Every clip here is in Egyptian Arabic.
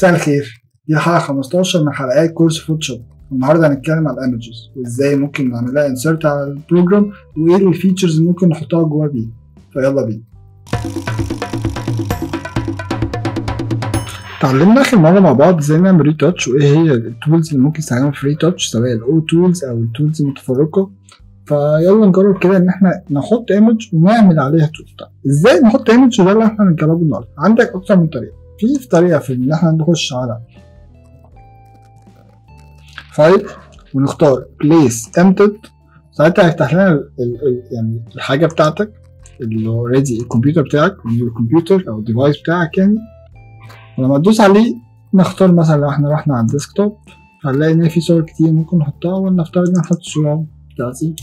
مساء الخير دي الحلقة 15 من حلقات كورس فوتوشوب النهارده هنتكلم على الايمجز وازاي ممكن نعملها انسرت على البروجرام وايه الفيتشرز اللي ممكن نحطها جوه بيه فيلا بينا اتعلمنا اخر مره مع بعض ازاي نعمل ريتاتش وايه هي التولز اللي ممكن نستخدمها في ريتاتش سواء الاو تولز او التولز المتفرقه فيلا نجرب كده ان احنا نحط ايمج ونعمل عليها تول طيب ازاي نحط ايمج وده اللي احنا هنجربه النهارده عندك اكتر من طريقه في في طريقه في ان احنا نخش على فايل ونختار بليس امتد ساعتها هيفتح لنا ال ال يعني الحاجه بتاعتك اللي اوريدي الكمبيوتر بتاعك الكمبيوتر او الديفايس بتاعك يعني ولما تدوس عليه نختار مثلا لو احنا رحنا على الديسكتوب هنلاقي ان في صور كتير ممكن نحطها ونفترض ان نحط صورة بتاعتي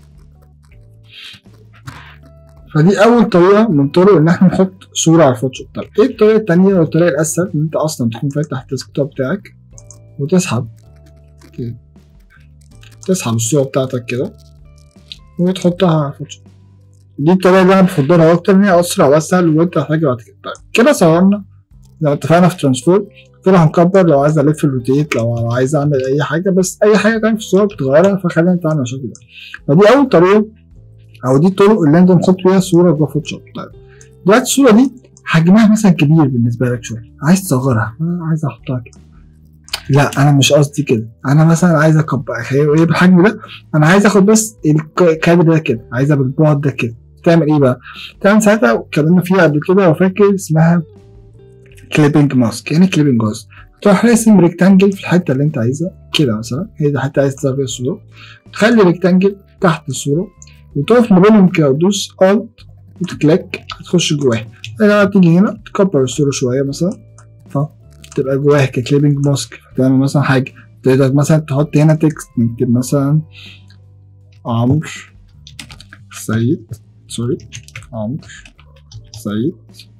فدي أول طريقة من طرق إن احنا نحط صورة على الفوتوشوب طب ايه الطريقة التانية أو الطريقة الأسهل إن أنت أصلا تكون فاتح الديسكتوب بتاعك وتسحب كده تسحب الصورة بتاعتك كده وتحطها على الفوتوشوب دي الطريقة اللي أنا بفضلها أكتر إن هي أسرع وأسهل وأنت محتاج بعد كده طيب كده صورنا لو اتفقنا في ترانسفورم كده هنكبر لو عايز الف الروتيت لو عايز اعمل اي حاجه بس اي حاجه تانية في الصوره بتغيرها فخلينا نتعامل بالشكل ده فدي اول طريقه او دي الطرق اللي انت نحط بيها صوره جوه فوتوشوب طيب دلوقتي الصوره دي حجمها مثلا كبير بالنسبه لك شويه عايز تصغرها انا عايز احطها كده لا انا مش قصدي كده انا مثلا عايز اكبر ايه بالحجم ده انا عايز اخد بس الكادر ده كده عايزها بالبعد ده كده تعمل ايه بقى؟ تعمل ساعتها اتكلمنا فيها قبل كده وفاكر اسمها كليبنج ماسك يعني كليبنج ماسك تروح راسم ريكتانجل في الحته اللي انت عايزها كده مثلا هي دي حته عايز تظهر فيها الصوره تخلي ريكتانجل تحت الصوره وتقف ما بينهم كده وتدوس الت وتكليك هتخش جواها لما تيجي هنا تكبر الصوره شويه مثلا فتبقى جواها ككليبنج ماسك تعمل مثلا حاجه تقدر مثلا تحط هنا تكست نكتب مثلا عمرو سيد سوري عمرو سيد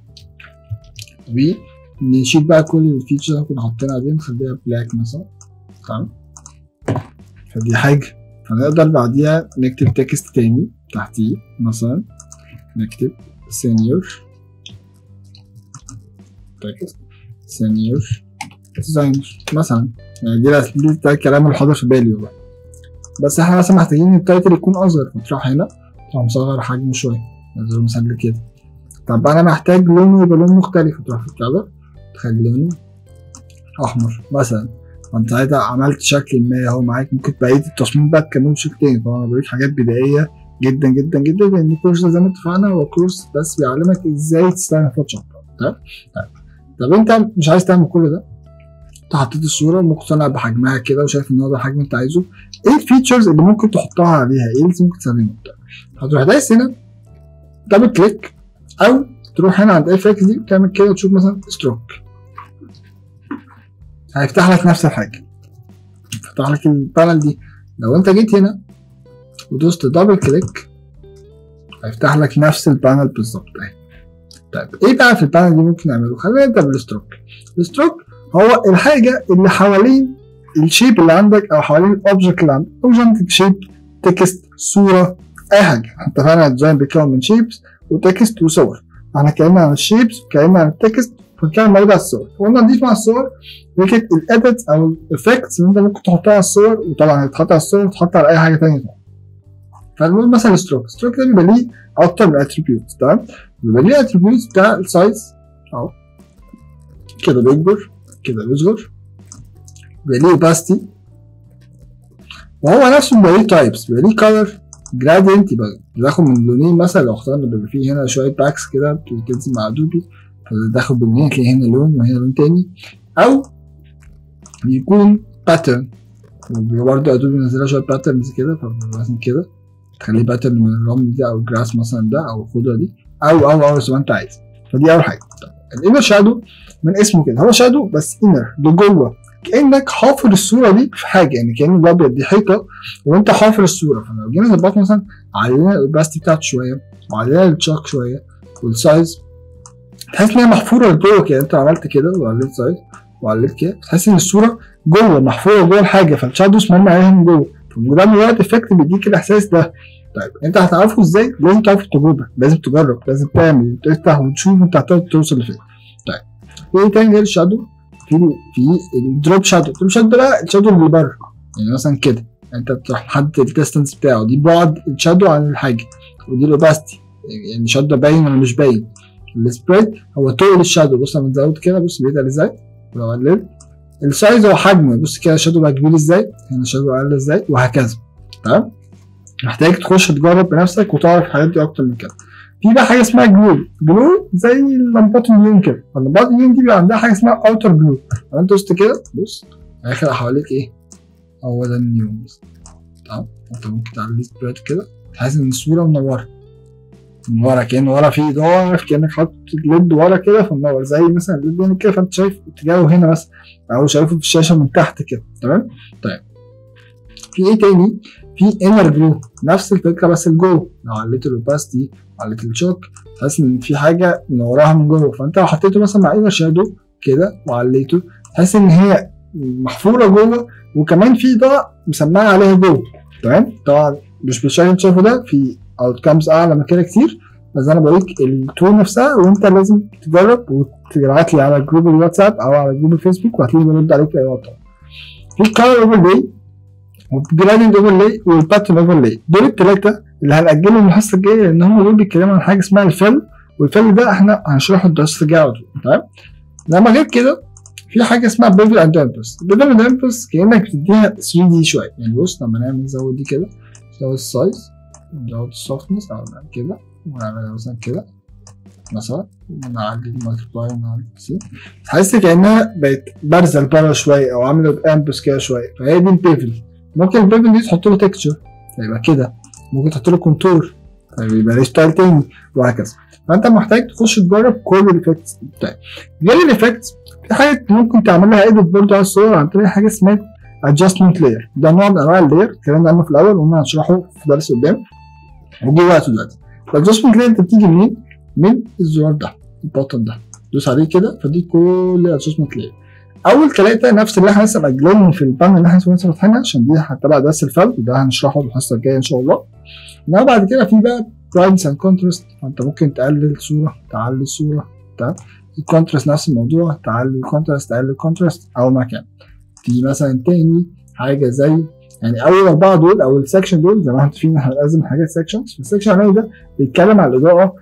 ونشيل بقى كل الفيتشرز اللي كنا حاطينها دي نخليها بلاك مثلا تمام فدي حاجة فنقدر بعديها نكتب تكست تاني تحتيه مثلا نكتب سينيور تكست سينيور ديزاينر مثلا يعني دي دي ده الكلام اللي حاضر في بالي والله بس احنا مثلا محتاجين التايتل يكون اصغر فتروح هنا تروح مصغر حجمه شوية نزله مثلا كده طب انا محتاج لونه يبقى لون مختلف تروح في الكذا تخلي لونه احمر مثلا فانت ساعتها عملت شكل ما اهو معاك ممكن بقيه التصميم بقى تكمله بشكل تاني فانا بوريك حاجات بدائيه جدا جدا جدا لان الكورس زي ما اتفقنا هو كورس بس بيعلمك ازاي تستخدم فوتوشوب تمام طب انت مش عايز تعمل كل ده انت حطيت الصوره مقتنع بحجمها كده وشايف ان هو ده الحجم اللي انت عايزه ايه الفيتشرز اللي ممكن تحطها عليها ايه اللي ممكن تستخدمه هتروح دايس هنا دبل كليك او تروح هنا عند اف اكس دي وتعمل كده وتشوف مثلا ستروك هيفتح لك نفس الحاجه فتح لك البانل دي لو انت جيت هنا ودوست دبل كليك هيفتح لك نفس البانل بالظبط اهي طيب ايه بقى في البانل دي ممكن نعمله خلينا نبدا بالستروك الستروك هو الحاجه اللي حوالين الشيب اللي عندك او حوالين الاوبجكت اللي عندك اوبجكت شيب تكست صوره اي حاجه اتفقنا الديزاين بيتكون من شيبس وتكست وصور احنا اتكلمنا عن الشيبس واتكلمنا عن التكست فكان موجود على الصور فقلنا نضيف مع الصور فكره الاديت او الافكتس اللي انت ممكن تحطها على الصور وطبعا هتتحط على الصور وتتحط على اي حاجه ثانيه طبعا فنقول مثلا ستروك ستروك ده بيبقى ليه اكتر من اتريبيوت تمام بيبقى ليه اتريبيوت بتاع السايز اهو كده بيكبر كده بيصغر بيبقى ليه اوباستي وهو نفسه بيبقى ليه تايبس بيبقى ليه كلر جرادينت يبقى بياخد من لونين مثلا لو اخترنا بيبقى فيه هنا شويه باكس كده بتنزل مع ادوبي فتاخد باللونين تلاقي هنا لون وهنا لون تاني او بيكون باترن وبرضه ادوبي منزلها شويه باترنز كده فمثلا كده تخليه باترن من الرمل ده او الجراس مثلا ده او الخضره دي او او او زي ما انت عايز فدي اول حاجه الانر شادو من اسمه كده هو شادو بس انر لجوه كانك حافر الصوره دي في حاجه يعني كان الابيض دي حيطه وانت حافر الصوره فلو جينا ظبطنا مثلا علينا الباستي بتاعته شويه وعلينا التشاك شويه والسايز تحس ان هي محفوره لجوه كده انت عملت كده وعليت سايز وعليت كده تحس ان الصوره جوه محفوره جوه الحاجه فالشادوز مرمي عليها من جوه فده مجرد افكت بيديك الاحساس ده طيب انت هتعرفه ازاي؟ لازم تعرف التجربه لازم تجرب لازم تعمل تفتح وتشوف انت هتقدر توصل لفين طيب ايه تاني غير الشادو؟ في في الدروب شادو الدروب شادو ده الشادو اللي بره يعني مثلا كده انت بتروح محدد الديستنس بتاعه دي بعد الشادو عن الحاجه ودي الاوباستي يعني الشادو باين ولا مش باين السبريد هو طول الشادو بص لما تزود كده بص بيتقل ازاي لو قللت السايز هو حجمه بص كده الشادو بقى كبير ازاي هنا الشادو اقل ازاي وهكذا تمام محتاج تخش تجرب بنفسك وتعرف الحاجات دي اكتر من كده في بقى حاجه اسمها جلو جلو زي لمبات اليون كده فاللمبات اليون دي بيبقى عندها حاجه اسمها اوتر جلو لو انت دوست كده بص هيخلق حواليك ايه هو ده النيون بس تمام انت ممكن تعمل سبريد كده تحس ان الصوره منوره من ورا كأن ورا في اضاءه كانك حاطط ليد ورا كده فمنور زي مثلا الليد هنا كده فانت شايف اتجاهه هنا مثلا او شايفه في الشاشه من تحت كده تمام طيب في ايه تاني في انر جلو نفس الفكره بس لجوه لو عليت الاوباستي عليت الشوك تحس ان في حاجه منوراها من جوه فانت لو حطيته مثلا مع انر شادو كده وعليته تحس ان هي محفوره جوه وكمان في اضاءه مسمعه عليها جوه تمام طبعا مش بالشكل اللي انت شايفه ده في اوتكمز اعلى من كده كتير بس انا بوريك التول نفسها وانت لازم تجرب وتبعت لي على جروب الواتساب او على جروب الفيسبوك وهتلاقيني برد عليك في اي وقت في كلر اوفرلاي والجرادينج اوفرلاي والباترن اوفرلاي دول الثلاثه اللي هنأجلهم الحصه الجايه لان هم دول بيتكلموا عن حاجه اسمها الفيل والفيل ده احنا هنشرحه الدراسه الجايه على طول تمام انما غير كده في حاجه اسمها بيفل اند امبلس البيفل اند امبلس كانك بتديها 3 دي شويه يعني بص لما نعمل نزود دي كده نزود السايز نزود السوفتنس او كده ونعملها مثلا كده مثلا ونعلي المالتيبلاي ونعلي سي تحس كانها بقت بارزه لبره شويه او عامله بامبس كده شويه فهي دي البيفل ممكن البيفل دي تحط له تكتشر فيبقى كده ممكن تحط له كونتور فيبقى ليه ستايل تاني وهكذا فانت محتاج تخش تجرب كل الايفكتس بتاعك غير الايفكتس في حاجه ممكن تعمل لها ايديت برضه على الصور عن طريق حاجه اسمها ادجستمنت لاير ده نوع من انواع اللاير اتكلمنا عنه في الاول وقلنا هنشرحه في درس قدام وجي وقته دلوقتي الادجستمنت لاير انت بتيجي منين؟ من الزرار ده البطن ده دوس عليه كده فدي كل الادجستمنت لاير اول ثلاثه نفس اللي احنا لسه مأجلينهم في البان اللي احنا لسه فاتحينها عشان دي هتبع درس الفرد وده هنشرحه الحصه الجايه ان شاء الله انما بعد كده في بقى برايتنس اند كونتراست فانت ممكن تقلل الصوره تعلي الصوره تمام الكونتراست نفس الموضوع تعلي الكونتراست تقلل الكونتراست او ما كان في مثلا تاني حاجه زي يعني اول اربعه دول او السكشن دول زي ما احنا عارفين احنا لازم حاجات سكشنز فالسكشن الاولاني ده بيتكلم على الاضاءه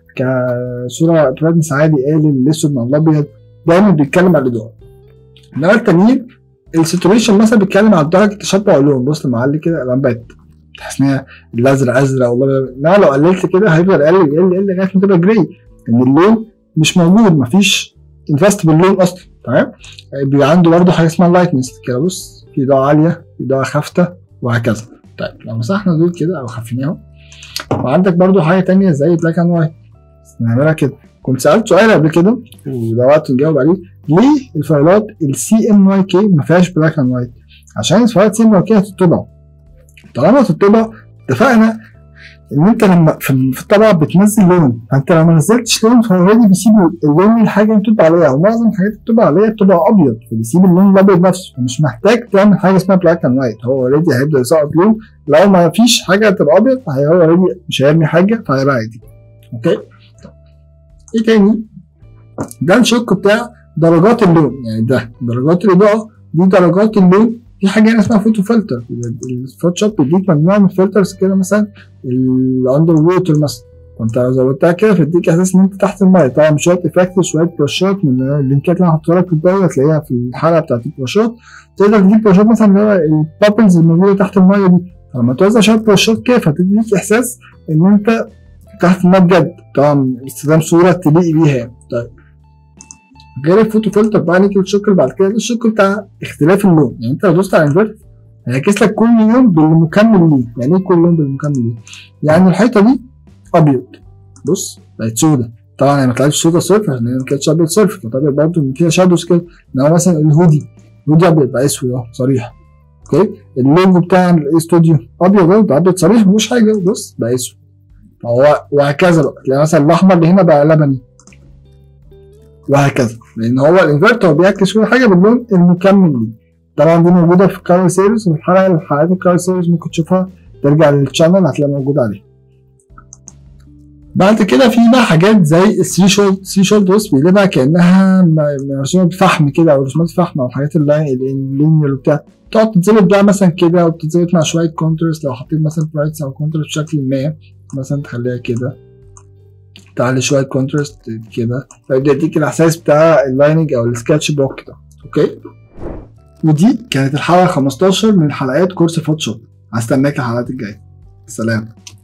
كصوره برايتنس عادي قالل الاسود مع الابيض دايما بيتكلم على الاضاءه انما التانيين الساتوريشن مثلا بيتكلم على درجه تشبع اللون بص لما اعلي كده لمبات تحس ان هي الازرق ازرق والله انما لو قللت كده هيفضل يقل يقل يقل لغايه ما تبقى جراي ان اللون مش موجود مفيش انفست باللون اصلا تمام بيبقى عنده برضه حاجه اسمها لايتنس كده بص في اضاءه عاليه في اضاءه خافته وهكذا طيب لو مسحنا دول كده او خفيناهم وعندك برضه حاجه تانية زي بلاك اند وايت نعملها كده كنت سالت سؤال قبل كده وده وقت نجاوب عليه ليه الفايلات السي ام واي كي ما فيهاش بلاك اند وايت عشان الفايلات سي ام واي كي هتطبع طالما هتطبع اتفقنا ان انت لما في الطبعه بتنزل لون فانت لو ما نزلتش لون فاوريدي بيسيب اللون الحاجه اللي بتطبع عليها ومعظم الحاجات اللي بتطبع عليها بتبقى ابيض فبيسيب اللون الابيض نفسه فمش محتاج تعمل حاجه اسمها بلاك اند وايت هو اوريدي هيبدا يسقط لون لو ما فيش حاجه تبقى ابيض هو اوريدي مش هيرمي حاجه فهيبقى عادي اوكي ايه تاني ده الشق بتاع درجات اللون يعني ده درجات الاضاءه دي درجات اللون في حاجه هنا اسمها فوتو فلتر الفوتوشوب بيديك مجموعه من الفلترز كده مثلا الاندر ووتر مثلا فانت لو زودتها كده فيديك احساس ان انت تحت الميه طبعا شويه افكت شويه برشات من اللينكات اللي انا هحطها لك في الدورة هتلاقيها في الحلقه بتاعت البرشات تقدر تجيب برشات مثلا اللي هو البابلز الموجوده تحت الميه دي فلما توزع شويه برشات كده فتديك احساس ان انت تحت الميه بجد طبعا استخدام صوره تليق بيها طيب غير الفوتو فلتر بقى نيجي للشق اللي بعد كده الشق بتاع اختلاف اللون يعني انت لو دوست على انفرت هيعكس لك كل لون بالمكمل ليه يعني ايه كل لون بالمكمل ليه يعني الحيطه دي ابيض بص بقت سودا طبعا هي ما طلعتش سودا صفر لان ما كانتش ابيض صفر كانت ابيض برضه فيها شادوز كده انما مثلا الهودي الهودي ابيض بقى اسود اهو صريح اوكي اللوجو بتاع الاستوديو ابيض اهو ده ابيض صريح مفيهوش حاجه بص بقى اسود فهو وهكذا بقى تلاقي مثلا الاحمر اللي هنا بقى لبني وهكذا لان هو الانفرتر بيعكس كل حاجه باللون المكمل ليه طبعا دي موجوده في الكارل سيريز وفي الحلقه من حلقات الكارل سيريز ممكن تشوفها ترجع للشانل هتلاقيها موجوده عليه بعد كده في بقى حاجات زي الثري شولد الثري شولد بص بيقلبها كانها م- مرسومه بفحم كده او رسومات فحم او الحاجات اللي اللينير وبتاع تقعد تتظبط بقى مثلا كده وبتتظبط مع شويه كونترست لو حطيت مثلا برايتس او كونترست بشكل ما مثلا تخليها كده تعلي شويه كونترست كده فيبدا يديك الاحساس بتاع اللايننج او السكتش بوك ده اوكي ودي كانت الحلقه 15 من حلقات كورس فوتوشوب هستناك الحلقات الجايه سلام